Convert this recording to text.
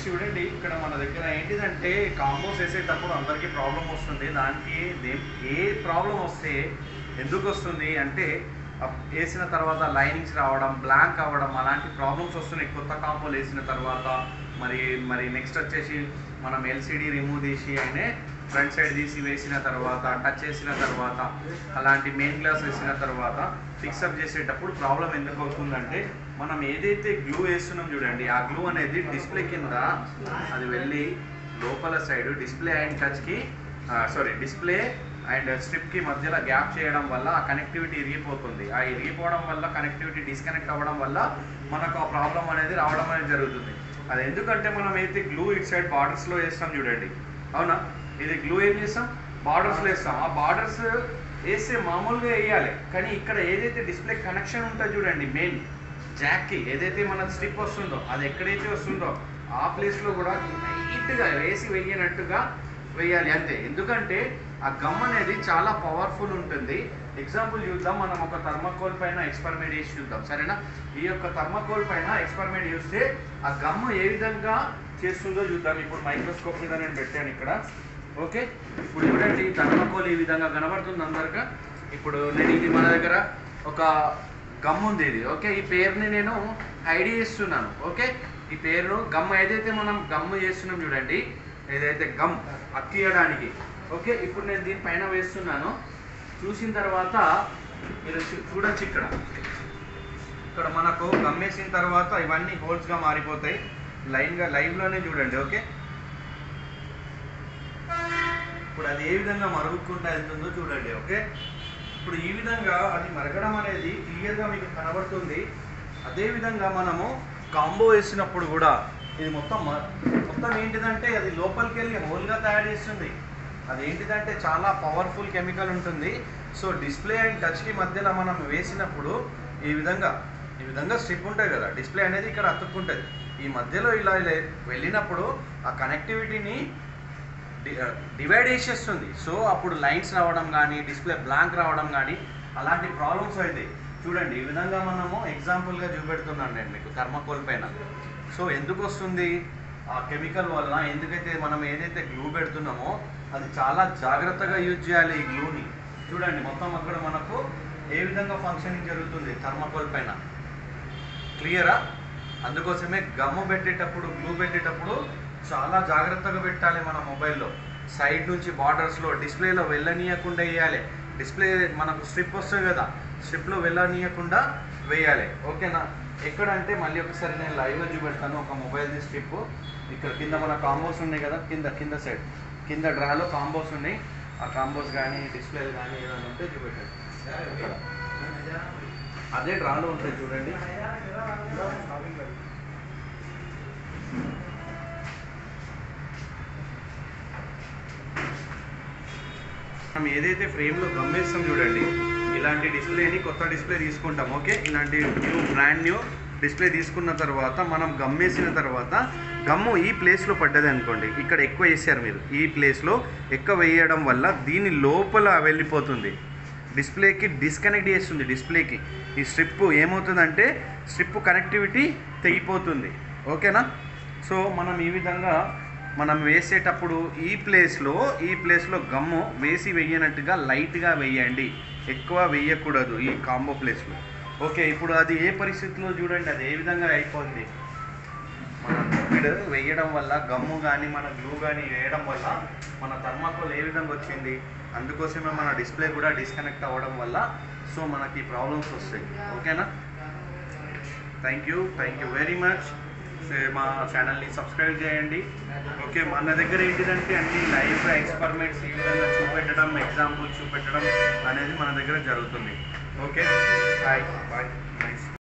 చూడండి ఇక్కడ మన దగ్గర ఏంటిదంటే కాంపోస్ వేసేటప్పుడు అందరికీ ప్రాబ్లం వస్తుంది దానికి దే- ఏ ప్రాబ్లం వస్తే ఎందుకు వస్తుంది అంటే అప్- వేసిన తర్వాత లైనింగ్స్ రావడం బ్లాంక్ అవ్వడం అలాంటి ప్రాబ్లమ్స్ వస్తున్నాయి కొత్త కాంపోలు వేసిన తర్వాత మరి మరి నెక్స్ట్ వచ్చేసి మనం ఎల్సిడి రిమూవ్ చేసి అయినే ఫ్రంట్ సైడ్ తీసి వేసిన తర్వాత టచ్ చేసిన తర్వాత అలాంటి మెయిన్ గ్లాస్ వేసిన తర్వాత ఫిక్సప్ చేసేటప్పుడు ప్రాబ్లం ఎందుకు అవుతుందంటే మనం ఏదైతే గ్లూ వేస్తున్నాం చూడండి ఆ గ్లూ అనేది డిస్ప్లే కింద అది వెళ్ళి లోపల సైడ్ డిస్ప్లే అండ్ టచ్కి సారీ డిస్ప్లే అండ్ స్ట్రిప్కి మధ్యలో గ్యాప్ చేయడం వల్ల ఆ కనెక్టివిటీ ఇరిగిపోతుంది ఆ ఇరిగిపోవడం వల్ల కనెక్టివిటీ డిస్కనెక్ట్ అవ్వడం వల్ల మనకు ఆ ప్రాబ్లం అనేది రావడం అనేది జరుగుతుంది అది ఎందుకంటే మనం అయితే గ్లూ ఇట్ సైడ్ బార్డర్స్లో వేస్తాం చూడండి అవునా ఇది గ్లూ ఏం చేస్తాం బార్డర్స్లో వేస్తాం ఆ బార్డర్స్ వేస్తే మామూలుగా వేయాలి కానీ ఇక్కడ ఏదైతే డిస్ప్లే కనెక్షన్ ఉంటుంది చూడండి మెయిన్ జాక్కి ఏదైతే మన స్ట్రిప్ వస్తుందో అది ఎక్కడైతే వస్తుందో ఆ ప్లేస్లో కూడా నీట్గా వేసి వేయనట్టుగా వేయాలి అంతే ఎందుకంటే ఆ గమ్ అనేది చాలా పవర్ఫుల్ ఉంటుంది ఎగ్జాంపుల్ చూద్దాం మనం ఒక థర్మకోల్ పైన ఎక్స్పెరిమెంట్ చేసి చూద్దాం సరేనా ఈ యొక్క థర్మకోల్ పైన ఎక్స్పెరిమెంట్ చేస్తే ఆ గమ్ ఏ విధంగా చేస్తుందో చూద్దాం ఇప్పుడు మైక్రోస్కోప్ మీద నేను పెట్టాను ఇక్కడ ఓకే ఇప్పుడు చూడండి థర్మకోల్ ఈ విధంగా కనబడుతుంది అందరిగా ఇప్పుడు నేను ఇది మన దగ్గర ఒక గమ్ ఉంది ఇది ఓకే ఈ పేరుని నేను ఐడి చేస్తున్నాను ఓకే ఈ పేరు గమ్ ఏదైతే మనం గమ్ చేస్తున్నాం చూడండి ఏదైతే గమ్ అక్కియడానికి ఓకే ఇప్పుడు నేను దీనిపైన వేస్తున్నాను చూసిన తర్వాత మీరు చూ- చూడొచ్చు ఇక్కడ ఇక్కడ మనకు గమ్ వేసిన తర్వాత ఇవన్నీ హోల్స్గా మారిపోతాయి లైన్గా లైవ్లోనే చూడండి ఓకే ఇప్పుడు అది ఏ విధంగా మరుగుకుంటూ వెళ్తుందో చూడండి ఓకే ఇప్పుడు ఈ విధంగా అది మరగడం అనేది క్లియర్గా మీకు కనబడుతుంది అదే విధంగా మనము కాంబో వేసినప్పుడు కూడా ఇది మొత్తం మ- మొత్తం ఏంటిదంటే అది లోపలికి వెళ్ళి హోల్గా తయారు చేస్తుంది అది ఏంటిదంటే చాలా పవర్ఫుల్ కెమికల్ ఉంటుంది సో డిస్ప్లే అండ్ టచ్కి మధ్యలో మనం వేసినప్పుడు ఈ విధంగా ఈ విధంగా స్ట్రిప్ ఉంటుంది కదా డిస్ప్లే అనేది ఇక్కడ అతుక్కుంటుంది ఈ మధ్యలో ఇలా ఇలా వెళ్ళినప్పుడు ఆ కనెక్టివిటీని డివైడ్ చేసేస్తుంది సో అప్పుడు లైన్స్ రావడం కానీ డిస్ప్లే బ్లాంక్ రావడం కానీ అలాంటి ప్రాబ్లమ్స్ అవుతాయి చూడండి ఈ విధంగా మనము ఎగ్జాంపుల్గా చూపెడుతున్నాను నేను మీకు థర్మకోల్ పైన సో ఎందుకు వస్తుంది ఆ కెమికల్ వల్ల ఎందుకైతే మనం ఏదైతే గ్లూ పెడుతున్నామో అది చాలా జాగ్రత్తగా యూజ్ చేయాలి ఈ గ్లూని చూడండి మొత్తం అక్కడ మనకు ఏ విధంగా ఫంక్షనింగ్ జరుగుతుంది థర్మకోల్ పైన క్లియరా అందుకోసమే గమ్ము పెట్టేటప్పుడు గ్లూ పెట్టేటప్పుడు చాలా జాగ్రత్తగా పెట్టాలి మన మొబైల్లో సైడ్ నుంచి బార్డర్స్లో డిస్ప్లేలో వెళ్ళనీయకుండా వేయాలి డిస్ప్లే మనకు స్ట్రిప్ వస్తుంది కదా స్ట్రిప్లో వెళ్ళనీయకుండా వేయాలి ఓకేనా ఎక్కడంటే మళ్ళీ ఒకసారి నేను లైవ్గా చూపెడతాను ఒక మొబైల్ది స్ట్రిప్ ఇక్కడ కింద మన కాంబోస్ ఉన్నాయి కదా కింద కింద సైడ్ కింద డ్రాలో కాంబోస్ ఉన్నాయి ఆ కాంబోస్ కానీ డిస్ప్లేలు కానీ ఏదైనా ఉంటే చూపెట్టండి ఇక్కడ అదే డ్రాలో ఉంటాయి చూడండి మనం ఏదైతే ఫ్రేమ్లో గమ్మేస్తాం చూడండి ఇలాంటి డిస్ప్లేని కొత్త డిస్ప్లే తీసుకుంటాం ఓకే ఇలాంటి న్యూ బ్రాండ్ న్యూ డిస్ప్లే తీసుకున్న తర్వాత మనం గమ్మేసిన తర్వాత గమ్ము ఈ ప్లేస్లో పడ్డది అనుకోండి ఇక్కడ ఎక్కువ వేసారు మీరు ఈ ప్లేస్లో ఎక్కువ వేయడం వల్ల దీని లోపల వెళ్ళిపోతుంది డిస్ప్లేకి డిస్కనెక్ట్ చేస్తుంది డిస్ప్లేకి ఈ స్ట్రిప్ ఏమవుతుందంటే స్ట్రిప్ కనెక్టివిటీ తెగిపోతుంది ఓకేనా సో మనం ఈ విధంగా మనం వేసేటప్పుడు ఈ ప్లేస్లో ఈ ప్లేస్లో గమ్ము వేసి వేయనట్టుగా లైట్గా వేయండి ఎక్కువ వేయకూడదు ఈ కాంబో ప్లేస్లో ఓకే ఇప్పుడు అది ఏ పరిస్థితిలో చూడండి అది ఏ విధంగా అయిపోయింది మన లిక్విడ్ వేయడం వల్ల గమ్ము కానీ మన గ్లూ కానీ వేయడం వల్ల మన థర్మాకోల్ ఏ విధంగా వచ్చింది అందుకోసమే మన డిస్ప్లే కూడా డిస్కనెక్ట్ అవ్వడం వల్ల సో మనకి ప్రాబ్లమ్స్ వస్తాయి ఓకేనా thank you thank you very much మా ఛానల్ని సబ్స్క్రైబ్ చేయండి ఓకే మన దగ్గర ఏంటిదంటే అన్ని లైవ్ ఎక్స్పెరిమెంట్స్ ఈ విధంగా చూపెట్టడం ఎగ్జాంపుల్ చూపెట్టడం అనేది మన దగ్గర జరుగుతుంది ఓకే బాయ్ బాయ్